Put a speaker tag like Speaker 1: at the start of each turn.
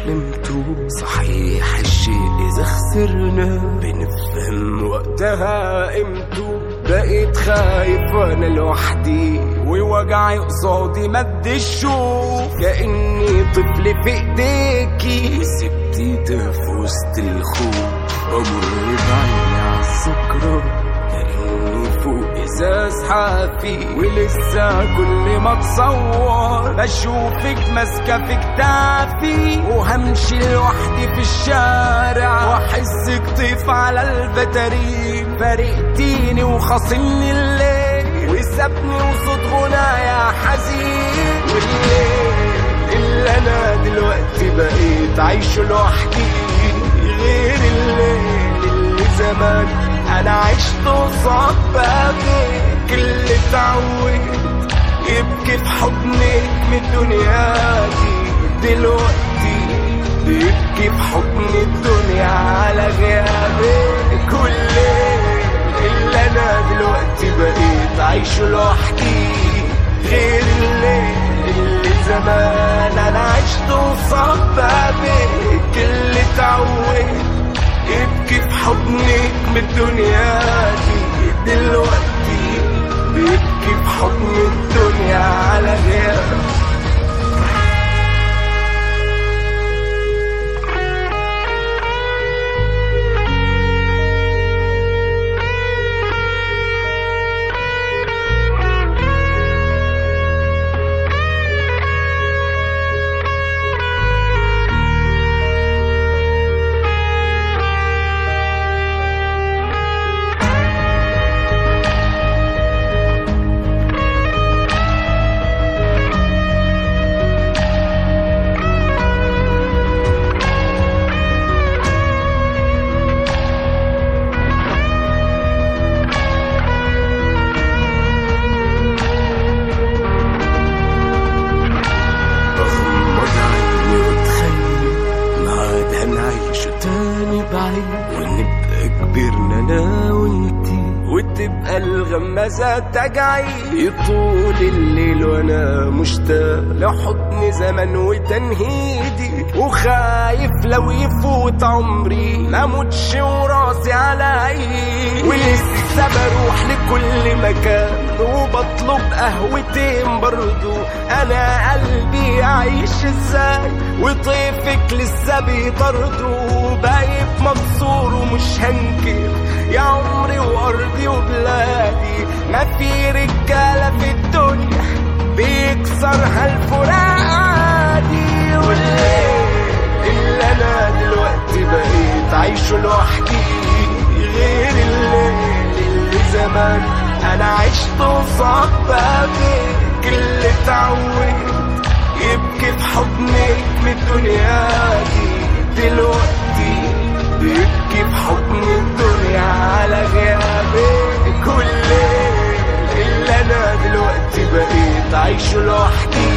Speaker 1: حلمته صحيح الشيء إذا خسرنا بنفهم وقتها قيمته بقيت خايف وانا لوحدي ووجعي قصادي مد الشوف كأني طفل في ايديكي وسبتي تهف وسط الخوف أمر بعيني عالذكرى كأني فوق إزاز حافي ولسه كل ما اتصور بشوفك ماسكة في كتافي وهمشي لوحدي في الشارع واحسك طيف على البتارين فارقتيني وخاصمني الليل وسابني وصوت غنايا حزين والليل اللي انا دلوقتي بقيت عايشه لوحدي غير الليل اللي زمان انا عشت وصعب بابك اللي اتعودت يبكي في حضنك من الدنيا دي دلوقتي بيبكي في حضن الدنيا على غيابك كل اللي انا دلوقتي بقيت عايشه لوحدي غير الليل اللي زمان انا عشت وصعب بابك اللي اتعودت يبكي في حضنك من الدنيا دي دلوقتي بيبكي في حضن الدنيا على غيابك بغمض عيني واتخيل ما عاد هنعيش تاني بعيد ونبقى كبرنا انا وانتي وتبقى الغمازة تجعي يطول الليل وانا مشتاق لحضن زمن وتنهيدي وخايف لو يفوت عمري ما اموتش وراسي على ايدي ولسه بروح لكل مكان وبطلب قهوتين برضو انا قلبي عايش ازاي وطيفك لسه بيطرده بايب مكسور ومش هنكر يا عمري وارضي وبلادي ما في رجاله في الدنيا بيكسرها الفراق عادي والليل اللي انا دلوقتي بقيت عايشه لوحدي غير الليل اللي زمان انا عشت وصعب بابك اللي اتعودت يبكي في حضنك من الدنيا دي دلوقتي بيبكي في حضن الدنيا على غيابك كل اللي انا دلوقتي بقيت عايشه لوحدي